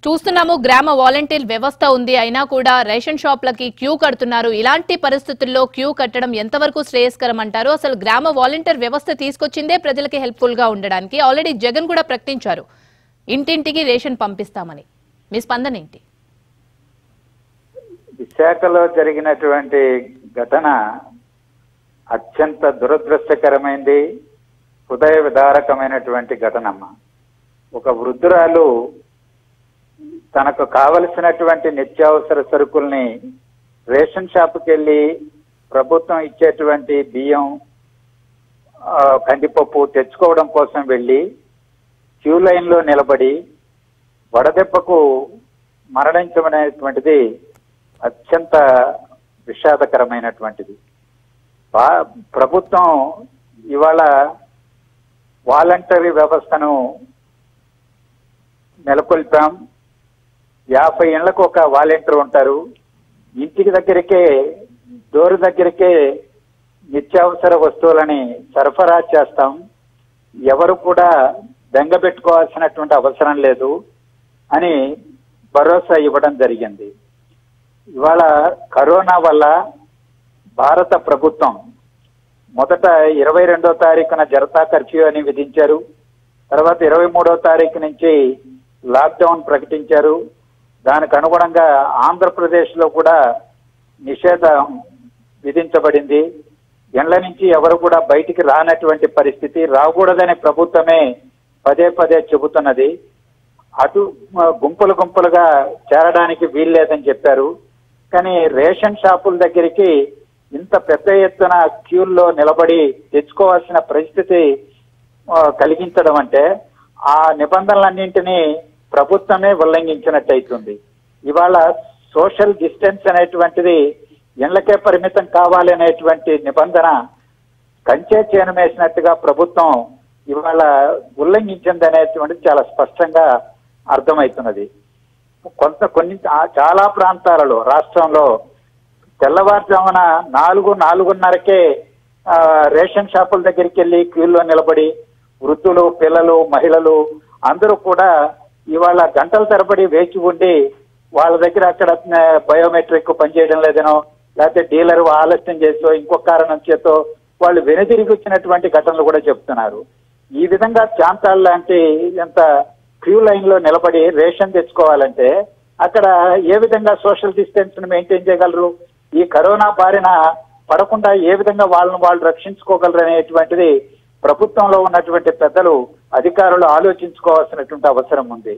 చూస్తున్నాము గ్రామ వాలంటీర్ వ్యవస్థ ఉంది అయినా కూడా రేషన్ షాప్లకి క్యూ కడుతున్నారు ఇలాంటి పరిస్థితుల్లో క్యూ కట్టడం ఎంతవరకు శ్రేయస్కరం అంటారు అసలు గ్రామ వాలంటీర్ వ్యవస్థ తీసుకొచ్చిందే ప్రజలకి హెల్ప్ఫుల్ గా ఉండడానికి ఆల్రెడీ జగన్ కూడా ప్రకటించారు ఇంటింటికి రేషన్ పంపిస్తామని మీ స్పందన ఏంటి విశాఖలో జరిగినటువంటి ఘటన అత్యంత దురదృష్టకరమైంది హృదయ విదారకమైనటువంటి ఘటనమ్మ ఒక వృద్ధురాలు తనకు కావలసినటువంటి నిత్యావసర సరుకుల్ని రేషన్ షాపుకి వెళ్ళి ప్రభుత్వం ఇచ్చేటువంటి బియ్యం ఆ, కందిపప్పు తెచ్చుకోవడం కోసం వెళ్ళి క్యూ లైన్ లో నిలబడి వడదెబ్బకు మరణించడం అనేటువంటిది అత్యంత విషాదకరమైనటువంటిది బా- ప్రభుత్వం ఇవాళ వాలంటరీ వ్యవస్థను నెలకొల్పాం యాభై ఏళ్లకు ఒక వాలంటీర్ ఉంటారు ఇంటికి దగ్గరికే డోరు దగ్గరికే నిత్యావసర వస్తువులని సరఫరా చేస్తాం ఎవరు కూడా బెంగ పెట్టుకోవాల్సినటువంటి అవసరం లేదు అని భరోసా ఇవ్వడం జరిగింది ఇవాళ కరోనా వల్ల భారత ప్రభుత్వం మొదట ఇరవై రెండో తారీఖున జనతా కర్ఫ్యూ అని విధించారు తర్వాత ఇరవై మూడో తారీఖు నుంచి లాక్డౌన్ ప్రకటించారు దానికి అనుగుణంగా ఆంధ్రప్రదేశ్ లో కూడా నిషేధం విధించబడింది ఎండ్ల నుంచి ఎవరు కూడా బయటికి రానటువంటి పరిస్థితి రాకూడదని ప్రభుత్వమే పదే పదే చెబుతున్నది అటు ఆ, గుంపులు గుంపులుగా చేరడానికి వీల్లేదని చెప్పారు కానీ రేషన్ షాపుల దగ్గరికి ఇంత పెద్ద ఎత్తున క్యూల్లో నిలబడి తెచ్చుకోవాల్సిన పరిస్థితి ఆ, కలిగించడం అంటే ఆ నిబంధనలన్నింటినీ ప్రభుత్వమే ఉల్లంఘించినట్టు అవుతుంది ఇవాళ సోషల్ డిస్టెన్స్ అనేటువంటిది ఇళ్లకే పరిమితం కావాలి అనేటువంటి నిబంధన కంచే చేను వేసినట్టుగా ప్రభుత్వం ఇవాళ ఉల్లంఘించింది అనేటువంటిది చాలా స్పష్టంగా అర్థమవుతున్నది కొంత కొన్ని చా- చాలా ప్రాంతాలలో రాష్ట్రంలో తెల్లవారుజామున నాలుగు నాలుగున్నరకే ఆ, రేషన్ షాపుల దగ్గరికి వెళ్ళి క్యూల్లో నిలబడి వృద్ధులు పిల్లలు మహిళలు అందరూ కూడా ఇవాళ గంటల తరబడి వేచి ఉండి వాళ్ళ దగ్గర అక్కడ ఆ, బయోమెట్రిక్ పనిచేయడం లేదనో లేకపోతే డీలర్ ఆలస్యం చేసో ఇంకొక కారణం చేతో వాళ్ళు వెనుదిరిగి వచ్చినటువంటి ఘటనలు కూడా చెప్తున్నారు ఈ విధంగా చాంతాల్ లాంటి ఎంత క్యూ లైన్ లో నిలబడి రేషన్ తెచ్చుకోవాలంటే అక్కడ ఏ విధంగా సోషల్ డిస్టెన్స్ ను మెయింటైన్ చేయగలరు ఈ కరోనా బారిన పడకుండా ఏ విధంగా వాళ్ళని వాళ్ళు రక్షించుకోగలరు అనేటువంటిది ప్రభుత్వంలో ఉన్నటువంటి పెద్దలు అధికారులు ఆలోచించుకోవాల్సినటువంటి అవసరం ఉంది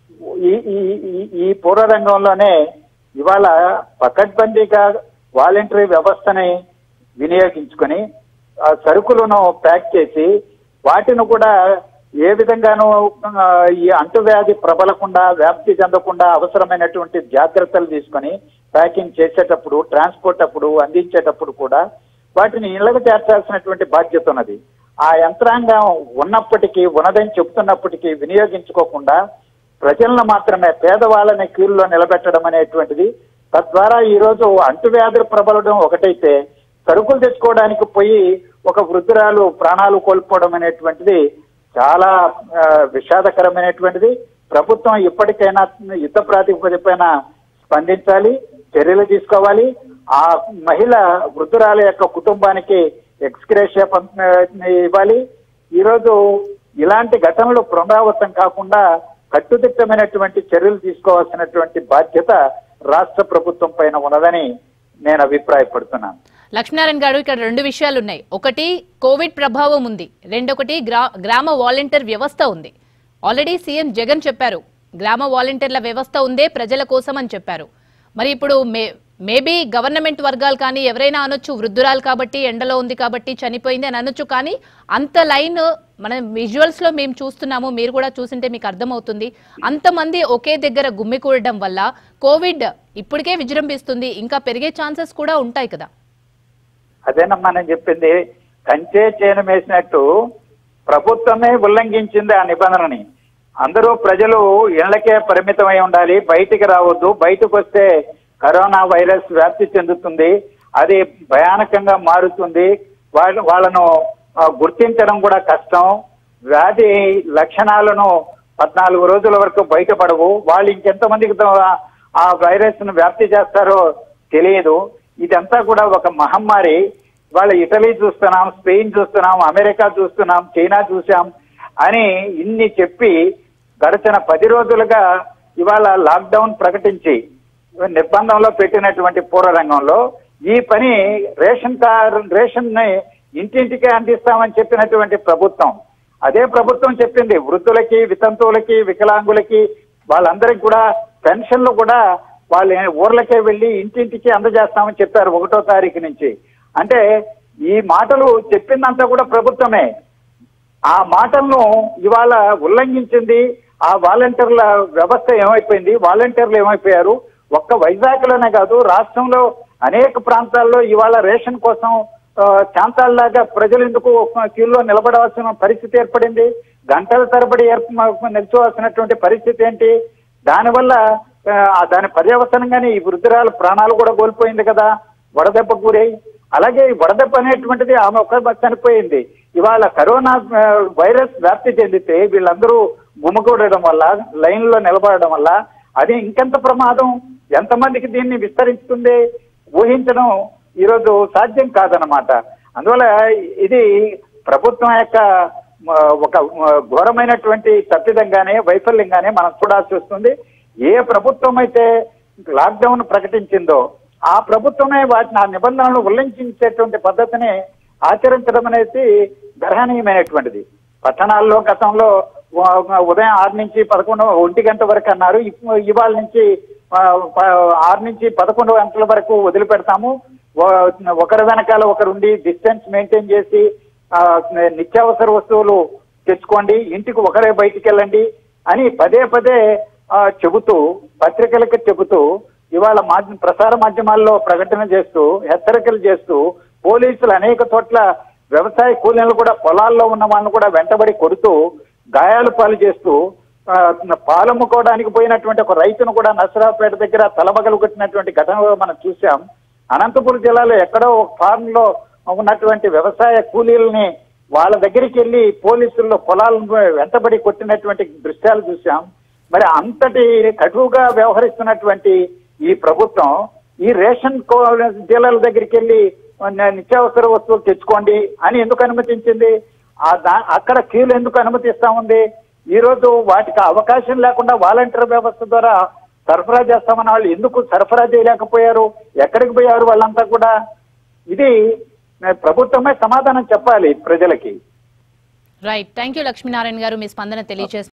ఈ ఈ ఈ- ఈ పూర్వరంగంలోనే ఇవాళ పకడ్బందీగా వాలంటరీ వ్యవస్థని వినియోగించుకొని ఆ సరుకులను ప్యాక్ చేసి వాటిని కూడా ఏ విధంగానూ ఆ, ఈ అంటువ్యాధి ప్రబలకుండా వ్యాప్తి చెందకుండా అవసరమైనటువంటి జాగ్రత్తలు తీసుకొని ప్యాకింగ్ చేసేటప్పుడు ట్రాన్స్పోర్ట్ అప్పుడు అందించేటప్పుడు కూడా వాటిని ఇళ్లకు చేర్చాల్సినటువంటి బాధ్యత ఉన్నది ఆ యంత్రాంగం ఉన్నప్పటికీ ఉన్నదని చెప్తున్నప్పటికీ వినియోగించుకోకుండా ప్రజలను మాత్రమే పేదవాళ్ళని క్యూల్లో నిలబెట్టడం అనేటువంటిది తద్వారా ఈ రోజు అంటువ్యాధులు ప్రబలడం ఒకటైతే సరుకులు తెచ్చుకోవడానికి పోయి ఒక వృద్ధురాలు ప్రాణాలు కోల్పోవడం అనేటువంటిది చాలా ఆ, విషాదకరమైనటువంటిది ప్రభుత్వం ఇప్పటికైనా యుద్ధ ప్రాతిపదికపైన స్పందించాలి చర్యలు తీసుకోవాలి ఆ మహిళ వృద్ధురాల యొక్క కుటుంబానికి ఎక్స్గ్రేషియా పంప- ఇవ్వాలి ఈరోజు ఇలాంటి ఘటనలు పునరావృతం కాకుండా కట్టుదిట్టమైనటువంటి చర్యలు తీసుకోవాల్సినటువంటి బాధ్యత రాష్ట్ర ప్రభుత్వం పైన ఉన్నదని నేను అభిప్రాయపడుతున్నాను లక్ష్మీనారాయణ గారు ఇక్కడ రెండు విషయాలు ఉన్నాయి ఒకటి కోవిడ్ ప్రభావం ఉంది రెండొకటి గ్రా గ్రామ వాలంటీర్ వ్యవస్థ ఉంది ఆల్రెడీ సీఎం జగన్ చెప్పారు గ్రామ వాలంటీర్ల వ్యవస్థ ఉందే ప్రజల కోసం అని చెప్పారు మరి ఇప్పుడు మే మేబీ గవర్నమెంట్ వర్గాలు కానీ ఎవరైనా అనొచ్చు వృద్ధురాలు కాబట్టి ఎండలో ఉంది కాబట్టి చనిపోయింది అని అనొచ్చు కానీ అంత లైన్ మనం విజువల్స్ లో మేము చూస్తున్నాము మీరు కూడా చూసింటే మీకు అర్థమవుతుంది అంతమంది ఒకే దగ్గర గుమ్మికూడడం వల్ల కోవిడ్ ఇప్పటికే విజృంభిస్తుంది ఇంకా పెరిగే ఛాన్సెస్ కూడా ఉంటాయి కదా అదేనమ్మా నేను చెప్పింది కంచే చేను వేసినట్టు ప్రభుత్వమే ఉల్లంఘించింది ఆ నిబంధనని అందరూ ప్రజలు ఇళ్లకే పరిమితమై ఉండాలి బయటికి రావద్దు బయటకు వస్తే కరోనా వైరస్ వ్యాప్తి చెందుతుంది అది భయానకంగా మారుతుంది వాళ్ళ వాళ్ళను ఆ, గుర్తించడం కూడా కష్టం వ్యాధి లక్షణాలను పద్నాలుగు రోజుల వరకు బయటపడవు వాళ్ళు ఇంకెంతమందికి ద- ఆ వైరస్ ను వ్యాప్తి చేస్తారో తెలియదు ఇదంతా కూడా ఒక మహమ్మారి వాళ్ళ ఇటలీ చూస్తున్నాం స్పెయిన్ చూస్తున్నాం అమెరికా చూస్తున్నాం చైనా చూసాం అని ఇన్ని చెప్పి గడిచిన పది రోజులుగా ఇవాళ లాక్డౌన్ ప్రకటించి నిర్బంధంలో పెట్టినటువంటి పూర్వ రంగంలో ఈ పని రేషన్ కార్డు రేషన్ ని ఇంటింటికే అందిస్తామని చెప్పినటువంటి ప్రభుత్వం అదే ప్రభుత్వం చెప్పింది వృద్ధులకి వితంతువులకి వికలాంగులకి వాళ్ళందరికీ కూడా పెన్షన్లు కూడా వాళ్ళ ఊర్లకే వెళ్ళి ఇంటింటికి అందజేస్తామని చెప్పారు ఒకటో తారీఖు నుంచి అంటే ఈ మాటలు చెప్పిందంతా కూడా ప్రభుత్వమే ఆ మాటలను ఇవాళ ఉల్లంఘించింది ఆ వాలంటీర్ల వ్యవస్థ ఏమైపోయింది వాలంటీర్లు ఏమైపోయారు ఒక్క వైజాగ్ లోనే కాదు రాష్ట్రంలో అనేక ప్రాంతాల్లో ఇవాళ రేషన్ కోసం ఆ, చాంతాల్లాగా ప్రజలు ఎందుకు క్యూలో నిలబడవలసిన పరిస్థితి ఏర్పడింది గంటల తరబడి ఏర్ప నిల్చోవలసినటువంటి పరిస్థితి ఏంటి దానివల్ల ఆ, దాని పర్యవసనంగానే ఈ వృద్ధురాలు ప్రాణాలు కూడా కోల్పోయింది కదా వడదెబ్బ గురై అలాగే ఈ వడదెబ్బ అనేటువంటిది ఆమె ఒక్క చనిపోయింది ఇవాళ కరోనా ఆ, వైరస్ వ్యాప్తి చెందితే వీళ్ళందరూ గుమ్మకూడడం వల్ల లైన్ లో నిలబడడం వల్ల అది ఇంకెంత ప్రమాదం ఎంతమందికి దీన్ని విస్తరిస్తుంది ఊహించడం ఈరోజు సాధ్యం కాదనమాట అందువల్ల ఇది ప్రభుత్వం యొక్క మ, ఒక మ, ఘోరమైనటువంటి తప్పిదంగానే వైఫల్యంగానే మనం చూడాల్సి వస్తుంది ఏ ప్రభుత్వం అయితే లాక్డౌన్ ప్రకటించిందో ఆ ప్రభుత్వమే వాటిని ఆ నిబంధనలను ఉల్లంఘించేటువంటి పద్ధతిని ఆచరించడం అనేది గర్హనీయమైనటువంటిది పట్టణాల్లో గతంలో ఉ- ఉదయం ఆరు నుంచి పదకొండు ఒంటి గంట వరకు అన్నారు ఇప్పు- ఇవాళ నుంచి ఆ, ప- ఆరు నుంచి పదకొండు గంటల వరకు వదిలిపెడతాము ఓ- ఒకరి వెనకాల ఒకరుండి డిస్టెన్స్ మెయింటైన్ చేసి ఆ, నిత్యావసర వస్తువులు తెచ్చుకోండి ఇంటికి ఒకరే బయటికి వెళ్ళండి అని పదే పదే ఆ, చెబుతూ పత్రికలకు చెబుతూ ఇవాళ మాధ్య ప్రసార మాధ్యమాల్లో ప్రకటన చేస్తూ హెచ్చరికలు చేస్తూ పోలీసులు అనేక చోట్ల వ్యవసాయ కూలీలు కూడా పొలాల్లో ఉన్న వాళ్ళని కూడా వెంటబడి కొడుతూ గాయాలు పాలు చేస్తూ ఆ, పాలమ్ముకోవడానికి పోయినటువంటి ఒక రైతును కూడా నసరాపేట దగ్గర తలబగలు కొట్టినటువంటి ఘటన మనం చూసాం అనంతపురం జిల్లాలో ఎక్కడో ఒక ఫార్మ్ లో ఉన్నటువంటి వ్యవసాయ కూలీలని వాళ్ళ దగ్గరికి వెళ్ళి పోలీసుల్లో పొలాలను వెంటబడి కొట్టినటువంటి దృశ్యాలు చూసాం మరి అంతటి కటువుగా వ్యవహరిస్తున్నటువంటి ఈ ప్రభుత్వం ఈ రేషన్ కో- డీలర్ల దగ్గరికి వెళ్ళి న- నిత్యావసర వస్తువులు తెచ్చుకోండి అని ఎందుకు అనుమతించింది ఆ దా అక్కడ క్యూలు ఎందుకు అనుమతిస్తా ఉంది ఈ రోజు వాటికి అవకాశం లేకుండా వాలంటీర్ వ్యవస్థ ద్వారా సరఫరా చేస్తామన్న వాళ్ళు ఎందుకు సరఫరా చేయలేకపోయారు ఎక్కడికి పోయారు వాళ్ళంతా కూడా ఇది ఆ, ప్రభుత్వమే సమాధానం చెప్పాలి ప్రజలకి రైట్ థ్యాంక్ యూ లక్ష్మీనారాయణ గారు మీ స్పందన తెలియజేస్తారు